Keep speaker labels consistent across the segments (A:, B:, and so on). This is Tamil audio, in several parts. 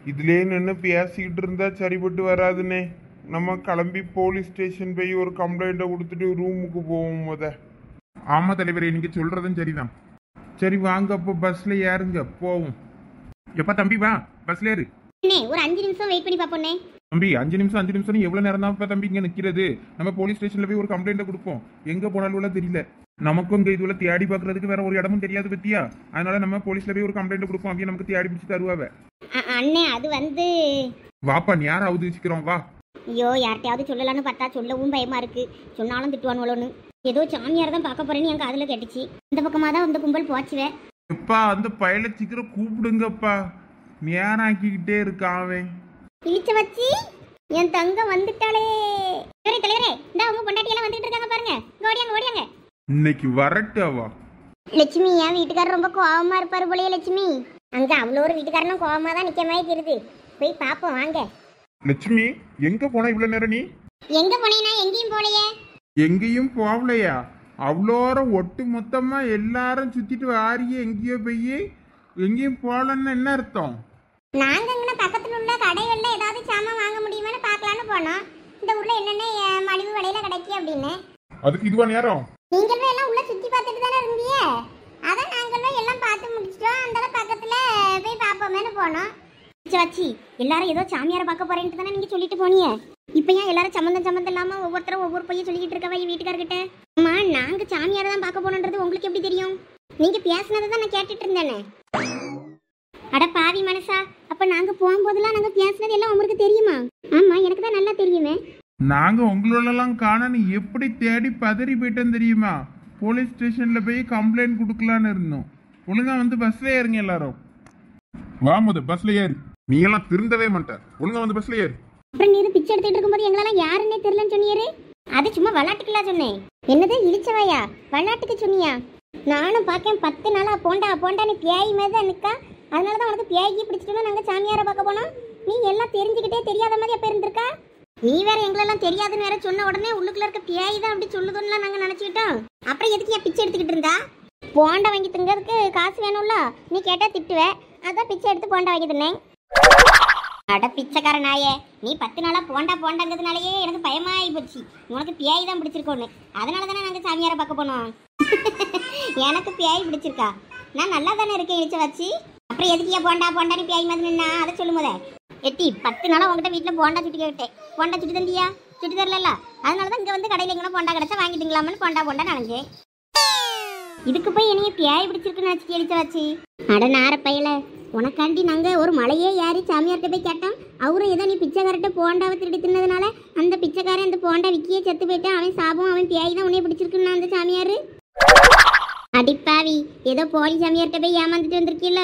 A: இதுலயே நின்று பேசிக்கிட்டு இருந்தா சரிப்பட்டு வராதுண்ணே நம்ம கிளம்பி போலீஸ் ஸ்டேஷன் போய் ஒரு கம்ப்ளைண்ட்டை கொடுத்துட்டு ரூமுக்கு போவோம் முத ஆமா தலைவரே நீங்க சொல்றதும் சரிதான் சரி வாங்க அப்போ பஸ்ல ஏறுங்க போவோம் எப்பா தம்பி வா பஸ்ல ஏறு
B: அண்ணே ஒரு அஞ்சு நிமிஷம் வெயிட் பண்ணி பார்ப்போண்ணே
A: தம்பி அஞ்சு நிமிஷம் அஞ்சு நிமிஷம் எவ்வளவு நேரம் தான் இப்ப தம்பி இங்க நிக்கிறது நம்ம போலீஸ் ஸ்டேஷன்ல போய் ஒரு கம்ப்ளைண்ட் கொடுப்போம் எங்க போனாலும் தெரியல நமக்கும் இங்க இதுல தேடி பாக்குறதுக்கு வேற ஒரு இடமும் தெரியாது பத்தியா அதனால நம்ம போலீஸ்ல போய் ஒரு கம்ப்ளைண்ட் கொடுப்போம் அவங்க நமக்கு தேடி பிடிச்சு தருவாவ
B: அ- அண்ணே அது வந்து
A: வாப்பா நீ யாராவது வச்சுக்கிறோம் வா
B: ஐயோ யார்கிட்டயாவது சொல்லலாம்னு பார்த்தா சொல்லவும் பயமா இருக்கு சொன்னாலும் திட்டுவானுவலோன்னு ஏதோ சாமியார் தான் பார்க்க போறேன்னு என் காதுல கேட்டுச்சு இந்த பக்கமா தான் வந்து கும்பல் போச்சுவே
A: எப்பா அந்த பயல சீக்கிரம் கூப்பிடுங்கப்பா நேரம் ஆக்கிக்கிட்டே இருக்கான் அவன்
B: இழிச்ச வச்சு என் தங்க வந்துட்டாளே தலைவரே தலைவரே இந்த அவங்க பொண்டாட்டி எல்லாம் வந்துட்டு இருக்காங்க பாருங்க இங்க ஓடியாங்க ஓடியாங்க
A: இன்னைக்கு வரட்டவா
B: லட்சுமி என் வீட்டுக்காரர் ரொம்ப கோவமா இருப்பாரு போலயே லட்சுமி அங்க அவ்வளோ ஒரு வீட்டுக்காரனும் கோவமா தான் நிக்க மாதிரி தெரியுது போய் பாப்போம் வாங்க
A: லட்சுமி எங்க போன இவ்வளவு நேரம் நீ
B: எங்க போனீங்கன்னா எங்கேயும் போலையே
A: எங்கேயும் போகலையா அவ்வளோரம் ஒட்டு மொத்தமா எல்லாரும் சுத்திட்டு வாரியே எங்கேயோ போய் எங்கேயும் போகலன்னு என்ன அர்த்தம்
B: நாங்க இங்கே பக்கத்துல உள்ள கடைகள்ல ஏதாவது சாமான் வாங்க முடியுமான்னு பார்க்கலான்னு போனோம் இந்த ஊர்ல என்னென்ன அஹ், மலிவு விலையில கிடைக்கு அப்படின்னு
A: அதுக்கு இதுவா நேரம்
B: நீங்களும் எல்லாம் உள்ள சுத்தி பார்த்துட்டு தானே இருந்தீங்க அதான் நாங்களும் எல்லாம் பார்த்து முடிச்சிட்டோம் அந்த பக்கத்துல போய் பார்ப்போமேனு போனோம் வச்சு எல்லாரும் ஏதோ சாமியாரை பார்க்க போறேன்ட்டு தானே நீங்க சொல்லிட்டு போனீங்க இப்போ ஏன் எல்லாரும் சம்மந்தம் சம்மந்தம் இல்லாம ஒவ்வொருத்தரும் ஒவ்வொரு பையன் சொல்லிக்கிட்டு இருக்கவா என் வீட்டுக்காரர்கிட்ட அம்மா நாங்க சாமியாரை தான் பார்க்க போனோன்றது உங்களுக்கு எப்படி தெரியும் நீங்க பேசுனதை தான் நான் கேட்டுட்டு இருந்தேனே அட பாவி மனசா அப்ப நாங்க போகும்போதெல்லாம் நாங்க பேசுனது எல்லாம் உங்களுக்கு தெரியுமா ஆமா எனக்கு தான் நல்லா தெரியுமே
A: நாங்க உங்களோடலாம் காணன்னு எப்படி தேடி பதறி போயிட்டோம் தெரியுமா போலீஸ் ஸ்டேஷன்ல போய் கம்ப்ளைண்ட் கொடுக்கலான்னு இருந்தோம் ஒழுங்கா வந்து பஸ்ல ஏறுங்க எல்லாரும் வா முத பஸ்ல ஏறு நீ எல்லாம் திருந்தவே மாட்ட ஒழுங்கா வந்து பஸ்ல ஏறு
B: அப்புறம் நீ இது பிச்சை எடுத்துட்டு இருக்கும்போது எங்களெல்லாம் யாருன்னே தெரியலன்னு சொன்னியாரு அது சும்மா விளாட்டுக்குலாம் சொன்னேன் என்னது இழிச்சவையா விளாட்டுக்கு சொன்னியா நானும் பார்க்கேன் பத்து நாளா போண்டா போண்டான்னு பியாய் மாதிரி தான் நிக்கா அதனால தான் உனக்கு பியாய்க்கு பிடிச்சிட்டு நாங்க சாமியாரை பார்க்க போனோம் நீ எல்லாம் தெரிஞ்சுக்கிட்டே தெரியாத மாதிரி அப்ப இருந்திருக்கா நீ வேற எங்களெல்லாம் தெரியாதுன்னு வேற சொன்ன உடனே உள்ளுக்குள்ள இருக்க பியாய் தான் அப்படி சொல்லுதுன்னு நாங்க நினைச்சுக்கிட்டோம் அப்புறம் எதுக்கு என் பிச்சை எடுத்துக்கிட்டு இருந்தா போண்டா வாங்கி திங்கிறதுக்கு காசு வேணும்ல நீ கேட்டா திட்டுவ அதான் பிச்சை எடுத்து போண்டா வாங்கி தின்னேன் அட பிச்சைக்கார நாயே நீ பத்து நாளா போண்டா போண்டாங்கிறதுனாலயே எனக்கு பயமாயி போச்சு உனக்கு பியாய் தான் பிடிச்சிருக்கோன்னு அதனால தானே நாங்கள் சாமியாரை பார்க்க போனோம் எனக்கு பியாய் பிடிச்சிருக்கா நான் நல்லா தானே இருக்கேன் இழிச்ச வச்சு அப்புறம் எதுக்கு ஏன் போண்டா போண்டான்னு பியாய் மாதிரி நின்னா அதை சொல்லும் போதே எட்டி பத்து நாளா உங்ககிட்ட வீட்டில் போண்டா சுட்டி கேட்டேன் போண்டா சுட்டி தந்தியா சுட்டி தரல அதனால தான் இங்கே வந்து கடையில் எங்கே போண்டா கிடச்சா வாங்கிட்டுங்களாமன்னு போண்டா போண்டா நினைஞ்சேன் இதுக்கு போய் என்னைய பியாய் பிடிச்சிருக்குன்னு வச்சு கேளிச்ச வச்சு அட நார பையல உனக்காண்டி நாங்க ஒரு மலையே ஏறி சாமியார்கிட்ட போய் கேட்டோம் அவரும் ஏதோ நீ பிச்சைக்காரர்கிட்ட போண்டாவை திருடி தின்னதுனால அந்த பிச்சைக்காரன் அந்த போண்டா விக்கியே செத்து போயிட்டான் அவன் சாபம் அவன் பியாய் தான் உன்னைய பிடிச்சிருக்குன்னா அந்த சாமியாரு அடிப்பாவி ஏதோ போலி சாமியார்கிட்ட போய் ஏமாந்துட்டு வந்திருக்கீல்ல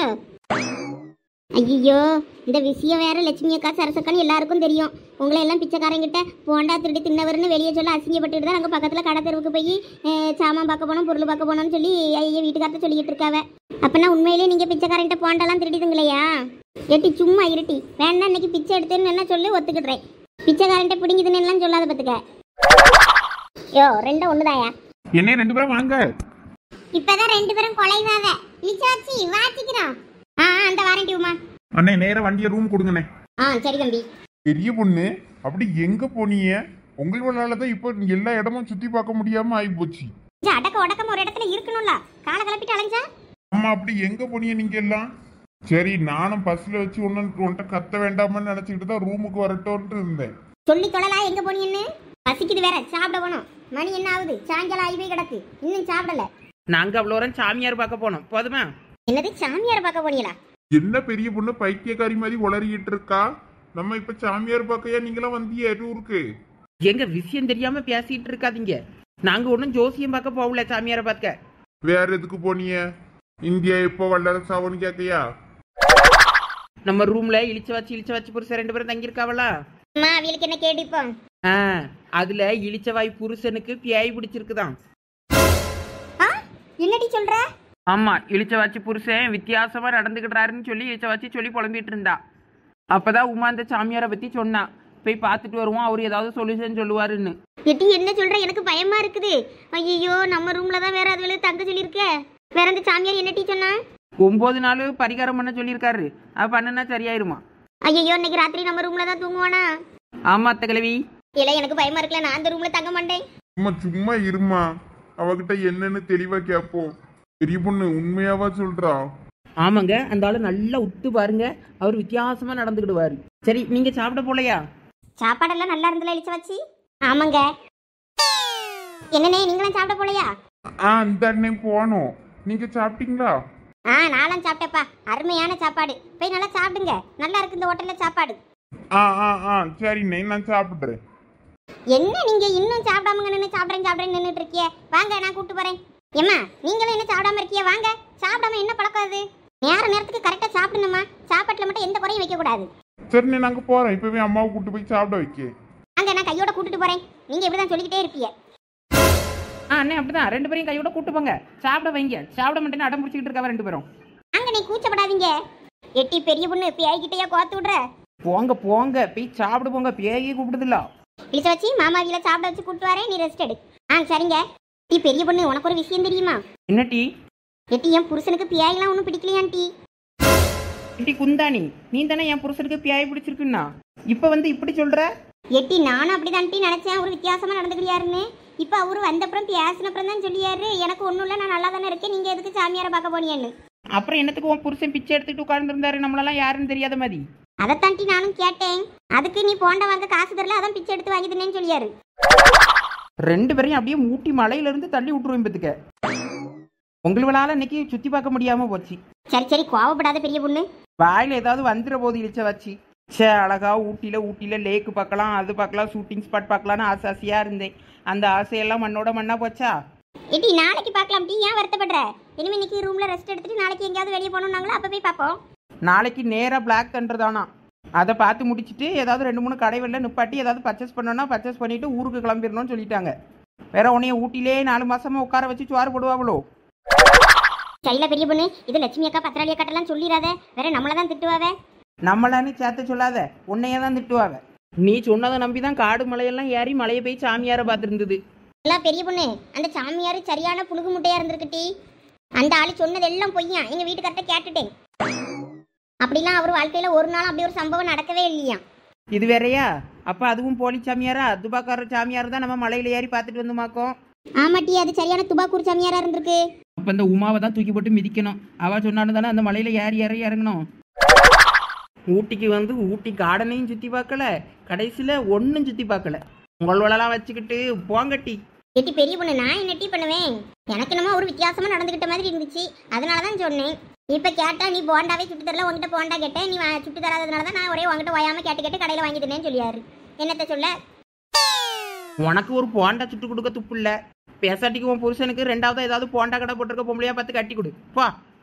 B: ஐயோ இந்த விஷயம் வேற லட்சுமி அக்கா சரசக்கான்னு எல்லாருக்கும் தெரியும் உங்களை எல்லாம் பிச்சைக்காரங்கிட்ட போண்டா திருடி தின்னவர்னு வெளியே சொல்ல அசிங்கப்பட்டுட்டு தான் நாங்கள் பக்கத்தில் கடை தெருவுக்கு போய் அஹ், சாமான் பார்க்க போனோம் பொருள் பார்க்க போனோம்னு சொல்லி ஐயா வீட்டுக்காரத்த சொல்லிக்கிட்டு இருக்காவ அப்பனா உண்மையிலேயே நீங்கள் பிச்சைக்காரங்கிட்ட போண்டாலாம் திருடிதுங்களையா எட்டி சும்மா இருட்டி வேணா இன்னைக்கு பிச்சை எடுத்தேன்னு என்ன சொல்லி ஒத்துக்கிடுறேன் பிச்சைக்காரன்ட்ட பிடிங்குதுன்னு எல்லாம் சொல்லாத பத்துக்க யோ ரெண்டும் ஒண்ணுதாயா
A: என்ன ரெண்டு பேரும் வாங்க
B: இப்பதான் ரெண்டு பேரும் கொலைவாவ இச்சாச்சி வாச்சிக்கிறோம் ஆ ஆ, அந்த வாரண்டி உமா
A: அண்ணே நேரா வண்டியை ரூம் கொடுங்கண்ணே
B: ஆ சரி தம்பி
A: பெரிய பொண்ணு அப்படி எங்க போனீங்க உங்களால தான் இப்போ எல்லா இடமும் சுத்தி பார்க்க முடியாம ஆகி போச்சு
B: இது அடக்க உடக்கம் ஒரு இடத்துல இருக்கணும்ல காலை கிளப்பிட்டு அலைஞ்சா
A: அம்மா அப்படி எங்க போனீங்க நீங்க எல்லாம் சரி நானும் பஸ்ல வச்சு ஒன்னு உன்கிட்ட கத்த வேண்டாமன்னு நினைச்சுக்கிட்டு தான் ரூமுக்கு வரட்டோன்ட்டு இருந்தேன்
B: சொல்லி தொழலாம் எங்க போனீங்கன்னு பசிக்குது வேற சாப்பிட போனோம் மணி என்ன ஆகுது சாயங்காலம் ஆகி போய் கிடக்கு இன்னும் சாப்பிடல
C: நாங்க அவ்வளோ வரம் சாமியார் பார்க்க போனோம் போதுமா
B: என்னது சாமியார் பார்க்க போனீங்களா
A: என்ன பெரிய பொண்ணு பைத்தியக்காரி மாதிரி உளறிக்கிட்டு இருக்கா நம்ம இப்ப சாமியார் பார்க்கையா நீங்களாம் வந்தியே ஊருக்கு
C: எங்க விஷயம் தெரியாம பேசிட்டு இருக்காதீங்க நாங்க ஒன்றும் ஜோசியம் பார்க்க போகல சாமியாரை பார்க்க
A: வேற எதுக்கு போனீங்க இந்தியா எப்போ வல்லரசாவன்னு கேட்கையா
C: நம்ம ரூம்ல இழிச்ச வச்சு இழிச்ச வச்சு புருஷன் ரெண்டு பேரும் தங்கியிருக்காவளா
B: அம்மா அவளுக்கு என்ன கேட்டுப்போம்
C: ஆ அதுல இழிச்சவாய் புருஷனுக்கு பியாய் பிடிச்சிருக்குதான்
B: ஆ என்னடி சொல்ற
C: ஆமா இழிச்ச வச்சு புருஷன் வித்தியாசமா நடந்துக்கிட்டாருன்னு சொல்லி இழிச்ச வச்சு சொல்லி புலம்பிட்டு இருந்தா அப்பதான் உமா அந்த சாமியாரை பத்தி சொன்னா போய் பார்த்துட்டு வருவோம் அவர் ஏதாவது சொல்யூஷன் சொல்லுவாருன்னு
B: எட்டி என்ன சொல்ற எனக்கு பயமா இருக்குது ஐயோ நம்ம ரூம்ல தான் வேற அதுல தங்க சொல்லியிருக்க வேற அந்த சாமியார் என்ன டீ சொன்னா
C: ஒன்பது நாள் பரிகாரம் பண்ண சொல்லியிருக்காரு அது பண்ணுனா சரியாயிருமா
B: ஐயோ இன்னைக்கு ராத்திரி நம்ம ரூம்ல தான் தூங்குவானா
C: ஆமா அத்தை கிழவி
B: இல்ல எனக்கு பயமா இருக்குல்ல நான் அந்த ரூம்ல தங்க மாட்டேன்
A: சும்மா சும்மா இருமா அவகிட்ட என்னன்னு தெளிவா கேட்போம் பெரிய பொண்ணு உண்மையாவா சொல்றா
C: ஆமாங்க அந்த ஆளு நல்லா உத்து பாருங்க அவர் வித்தியாசமா நடந்துக்கிடுவாரு சரி நீங்க சாப்பிட போலையா
B: சாப்பாடெல்லாம் நல்லா இருந்தல இழிச்ச வச்சு ஆமாங்க என்னண்ணே நீங்களும் சாப்பிட போலையா
A: ஆ அந்த அண்ணன் போனோம் நீங்க சாப்பிட்டீங்களா
B: ஆ நானும் சாப்பிட்டேப்பா அருமையான சாப்பாடு போய் நல்லா சாப்பிடுங்க நல்லா இருக்கு இந்த ஹோட்டல்ல சாப்பாடு
A: ஆ ஆ ஆ சரிண்ணே நான் சாப்பிட்றேன்
B: என்ன நீங்க இன்னும் சாப்பிடாம நின்று சாப்பிட்றேன் சாப்பிட்றேன்னு நின்றுட்டு இருக்கிய வாங்க நான் கூட்டு போறேன் ஏம்மா நீங்களும் என்ன சாப்பிடாம இருக்கிய வாங்க சாப்பிடாம என்ன பழக்கம் அது நேர நேரத்துக்கு கரெக்டா சாப்பிடணுமா சாப்பாட்டுல மட்டும் எந்த குறையும் வைக்க கூடாது
A: சரிண்ணே நாங்க போறோம் இப்பவே அம்மாவை கூட்டு போய் சாப்பிட வைக்க
B: வாங்க நான் கையோட கூட்டிட்டு போறேன் நீங்க இப்படிதான் சொல்லிக்கிட்டே இருப்பீங்க
C: ஆ அண்ணே அப்படிதான் ரெண்டு பேரையும் கையோட கூட்டு போங்க சாப்பிட வைங்க சாப்பிட மாட்டேன்னு அடம் பிடிச்சிக்கிட்டு இருக்கவா ரெண்டு பேரும்
B: அங்க நீ கூச்சப்படாதீங்க எட்டி பெரிய பொண்ணு பேய்கிட்டயா கோத்து விடுற
C: போங்க போங்க போய் சாப்பிட போங்க பேயே கூப்பிடுதில்ல
B: இழிச்ச வச்சு மாமா வீல சாப்பிட வச்சு கூட்டு வரேன் நீ ரெஸ்ட் எடு ஆ சரிங்க டீ பெரிய பொண்ணு உனக்கு ஒரு விஷயம் தெரியுமா
C: என்ன டீ
B: எட்டி என் புருஷனுக்கு பியாயெல்லாம் ஒன்றும் பிடிக்கலையான் டீ
C: டீ குந்தாணி நீ தானே என் புருஷனுக்கு பியாய் பிடிச்சிருக்குன்னா இப்ப வந்து இப்படி சொல்ற
B: எட்டி நானும் அப்படிதான் டீ நினைச்சேன் ஒரு வித்தியாசமா நடந்துக்கிறியாருன்னு இப்போ அவரு வந்தப்புறம் பேசினப்புறம் தான் சொல்லியாரு எனக்கு ஒன்றும் இல்லை நான் நல்லா தானே இருக்கேன் நீங்க எதுக்கு சாமியாரை பார்க்க போனியன்னு
C: அப்புறம் என்னத்துக்கு உன் புருஷன் பிச்சை எடுத்துட்டு உட்கார்ந்துருந்தாரு நம்மளெல்லாம் யாருன்னு தெரியாத மாதிரி
B: அதைத்தான் டீ நானும் கேட்டேன் அதுக்கு நீ போண்ட வாங்க காசு தரல அதான் பிச்சை எடுத்து வாங்கி தின்னேன்னு சொல்லியாரு
C: ரெண்டு பேரையும் அப்படியே மூட்டி மலையில இருந்து தள்ளி விட்டுருவேன் பத்துக்க உங்களால இன்னைக்கு சுத்தி பார்க்க முடியாம போச்சு
B: சரி சரி கோவப்படாத பெரிய பொண்ணு
C: வாயில ஏதாவது வந்துட போது இழிச்ச வச்சு சே அழகா ஊட்டியில ஊட்டியில லேக்கு பார்க்கலாம் அது பார்க்கலாம் ஷூட்டிங் ஸ்பாட் பார்க்கலாம்னு ஆசை ஆசையா இருந்தேன் அந்த ஆசையெல்லாம் மண்ணோட மண்ணா போச்சா
B: எட்டி நாளைக்கு பார்க்கலாம் டீ ஏன் வருத்தப்படுற இனிமே இன்னைக்கு ரூம்ல ரெஸ்ட் எடுத்துட்டு நாளைக்கு எங்கேயாவது வெளியே போகணும்னாங்களோ அப்போ போய் பார்ப்போம்
C: நாளைக்கு நேரா பிளாக் தண்டர் தானா அதை பார்த்து முடிச்சுட்டு ஏதாவது ரெண்டு மூணு கடை வெளில நிப்பாட்டி ஏதாவது பர்ச்சேஸ் பண்ணோன்னா பர்ச்சேஸ் பண்ணிட்டு ஊருக்கு கிளம்பிடணும்னு சொல்லிட்டாங்க வேற உன்னைய ஊட்டிலே நாலு மாசமா உட்கார வச்சு சோறு போடுவாங்களோ
B: சரியில்ல பெரிய பொண்ணு இது லட்சுமி அக்கா பத்திராளி அக்காட்டெல்லாம் சொல்லிடாத வேற நம்மள தான் திட்டுவாவே
C: நம்மளான்னு சேர்த்து சொல்லாத உன்னையே தான் திட்டுவாங்க நீ சொன்னதை நம்பி தான் காடு மலையெல்லாம் ஏறி மலையை போய் சாமியார பார்த்துருந்தது
B: எல்லாம் பெரிய பொண்ணு அந்த சாமியார் சரியான புழுகு முட்டையா இருந்திருக்குட்டி அந்த ஆளு சொன்னது எல்லாம் பொய்யா எங்க வீட்டுக்கார்ட்ட கேட்டுட்டேன் அப்படிலாம் அவர் வாழ்க்கையில ஒரு நாள் அப்படி ஒரு சம்பவம் நடக்கவே இல்லையா
C: இது வேறயா அப்ப அதுவும் போலி சாமியாரா துபாக்கார சாமியார் தான் நம்ம மலையில ஏறி பார்த்துட்டு வந்துமாக்கோம்
B: ஆமாட்டி அது சரியான துபாக்கூர் சாமியாரா இருந்திருக்கு
C: அப்ப இந்த உமாவை தான் தூக்கி போட்டு மிதிக்கணும் அவ சொன்னாலும் தானே அந்த மலையில ஏறி ஏறி இறங்கணும் ஊட்டிக்கு வந்து ஊட்டி கார்டனையும் சுத்தி பார்க்கல கடைசியில ஒன்றும் சுத்தி பார்க்கல உங்களோடலாம் வச்சுக்கிட்டு போங்கட்டி
B: எட்டி பெரிய பொண்ணு நான் என்ன டீ பண்ணுவேன் எனக்கு என்னமோ ஒரு வித்தியாசமா நடந்துகிட்ட மாதிரி இருந்துச்சு அதனால தான் சொன்னேன் இப்ப கேட்டா நீ போண்டாவே சுட்டு தரல உங்ககிட்ட போண்டா கேட்டேன் நீ வா- சுட்டு தராததுனால தான் நான் ஒரே உங்ககிட்ட ஓயாம கேட்டு கேட்டு கடையில வாங்கி தந்தேன்னு சொல்லியாரு என்னத்த சொல்ல
C: உனக்கு ஒரு போண்டா சுட்டு கொடுக்க துப்பு இல்ல பேசாட்டிக்கு உன் புருஷனுக்கு ரெண்டாவது ஏதாவது போண்டா கடை போட்டிருக்க பொம்பளையா பார்த்து கட்டி கொடு போ